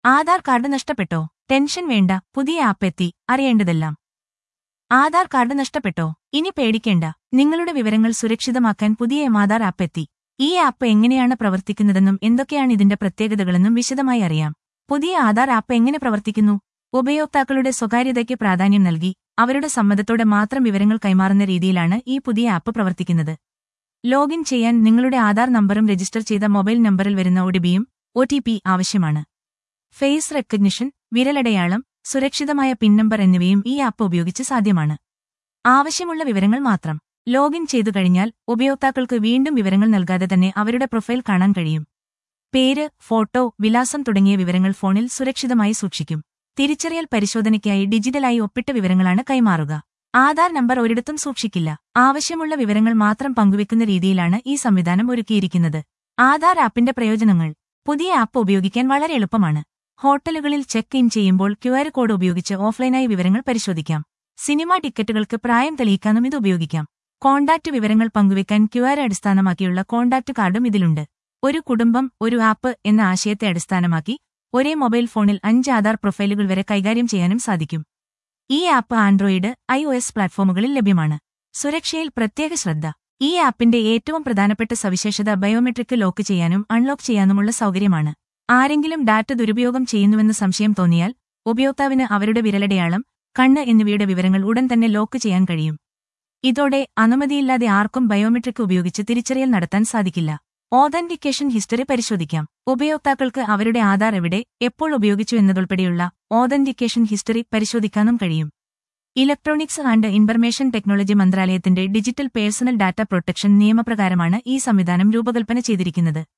Aadhaar card നഷ്ടപ്പെട്ടോ tension വേണ്ട പുതിയ app എത്തി അറിയേണ്ടതെല്ലാം ആധാർ കാർഡ് നഷ്ടപ്പെട്ടോ ഇനി പേടിക്കേണ്ട നിങ്ങളുടെ വിവരങ്ങൾ സുരക്ഷിതമാക്കാൻ പുതിയ ആധാർ ആപ്പ് എത്തി ഈ ആപ്പ് എങ്ങനെയാണ് പ്രവർത്തിക്കുന്നതെന്നും എന്തൊക്കെയാണ് ഇതിന്റെ പ്രത്യേകതകളെന്നും വിശദമായി അറിയാം പുതിയ ആധാർ ആപ്പ് എങ്ങനെ പ്രവർത്തിക്കുന്നു ഉപയോക്താക്കളുടെ സ്വകാര്യതയ്ക്ക് പ്രാധാന്യം നൽകി അവരുടെ സമ്മതത്തോടെ മാത്രം വിവരങ്ങൾ കൈമാറുന്ന രീതിയിലാണ് ഈ പുതിയ ആപ്പ് പ്രവർത്തിക്കുന്നത് ലോഗിൻ ചെയ്യാൻ നിങ്ങളുടെ ആധാർ നമ്പറും രജിസ്റ്റർ ചെയ്ത മൊബൈൽ നമ്പറിൽ വരുന്ന ഒടിപിയും ഒ ആവശ്യമാണ് ഫേസ് റെക്കഗ്നിഷൻ വിരലടയാളം സുരക്ഷിതമായ പിൻ നമ്പർ എന്നിവയും ഈ ആപ്പ് ഉപയോഗിച്ച് സാധ്യമാണ് ആവശ്യമുള്ള വിവരങ്ങൾ മാത്രം ലോഗിൻ ചെയ്തു കഴിഞ്ഞാൽ ഉപയോക്താക്കൾക്ക് വീണ്ടും വിവരങ്ങൾ നൽകാതെ തന്നെ അവരുടെ പ്രൊഫൈൽ കാണാൻ കഴിയും പേര് ഫോട്ടോ വിലാസം തുടങ്ങിയ വിവരങ്ങൾ ഫോണിൽ സുരക്ഷിതമായി സൂക്ഷിക്കും തിരിച്ചറിയൽ പരിശോധനയ്ക്കായി ഡിജിറ്റലായി ഒപ്പിട്ട വിവരങ്ങളാണ് കൈമാറുക ആധാർ നമ്പർ ഒരിടത്തും സൂക്ഷിക്കില്ല ആവശ്യമുള്ള വിവരങ്ങൾ മാത്രം പങ്കുവെക്കുന്ന രീതിയിലാണ് ഈ സംവിധാനം ഒരുക്കിയിരിക്കുന്നത് ആധാർ ആപ്പിന്റെ പ്രയോജനങ്ങൾ പുതിയ ആപ്പ് ഉപയോഗിക്കാൻ വളരെ എളുപ്പമാണ് ഹോട്ടലുകളിൽ ചെക്ക് ഇൻ ചെയ്യുമ്പോൾ ക്യുആർ കോഡ് ഉപയോഗിച്ച് ഓഫ്ലൈനായി വിവരങ്ങൾ പരിശോധിക്കാം സിനിമാ ടിക്കറ്റുകൾക്ക് പ്രായം തെളിയിക്കാനും ഇത് ഉപയോഗിക്കാം കോണ്ടാക്ട് വിവരങ്ങൾ പങ്കുവെക്കാൻ ക്യുആർ അടിസ്ഥാനമാക്കിയുള്ള കോണ്ടാക്ട് കാർഡും ഇതിലുണ്ട് ഒരു കുടുംബം ഒരു ആപ്പ് എന്ന ആശയത്തെ അടിസ്ഥാനമാക്കി ഒരേ മൊബൈൽ ഫോണിൽ അഞ്ച് ആധാർ പ്രൊഫൈലുകൾ വരെ കൈകാര്യം ചെയ്യാനും സാധിക്കും ഈ app android I O S പ്ലാറ്റ്ഫോമുകളിൽ ലഭ്യമാണ് സുരക്ഷയിൽ പ്രത്യേക ശ്രദ്ധ ഈ ആപ്പിന്റെ ഏറ്റവും പ്രധാനപ്പെട്ട സവിശേഷത ബയോമെട്രിക് ലോക്ക് ചെയ്യാനും അൺലോക്ക് ചെയ്യാനുമുള്ള സൗകര്യമാണ് ആരെങ്കിലും ഡാറ്റ ദുരുപയോഗം ചെയ്യുന്നുവെന്ന് സംശയം തോന്നിയാൽ ഉപയോക്താവിന് അവരുടെ വിരലടയാളം കണ്ണ് എന്നിവയുടെ വിവരങ്ങൾ ഉടൻ തന്നെ ലോക്ക് ചെയ്യാൻ കഴിയും ഇതോടെ അനുമതിയില്ലാതെ ആർക്കും ബയോമെട്രിക് ഉപയോഗിച്ച് തിരിച്ചറിയൽ നടത്താൻ സാധിക്കില്ല ഓതന്റിക്കേഷൻ ഹിസ്റ്ററി പരിശോധിക്കാം ഉപയോക്താക്കൾക്ക് അവരുടെ ആധാർ എവിടെ എപ്പോൾ ഉപയോഗിച്ചു എന്നതുൾപ്പെടെയുള്ള ഓതന്റിക്കേഷൻ ഹിസ്റ്ററി പരിശോധിക്കാനും കഴിയും ഇലക്ട്രോണിക്സ് ആൻഡ് ഇൻഫർമേഷൻ ടെക്നോളജി മന്ത്രാലയത്തിന്റെ ഡിജിറ്റൽ പേഴ്സണൽ ഡാറ്റ പ്രൊട്ടക്ഷൻ നിയമപ്രകാരമാണ് ഈ സംവിധാനം രൂപകൽപ്പന ചെയ്തിരിക്കുന്നത്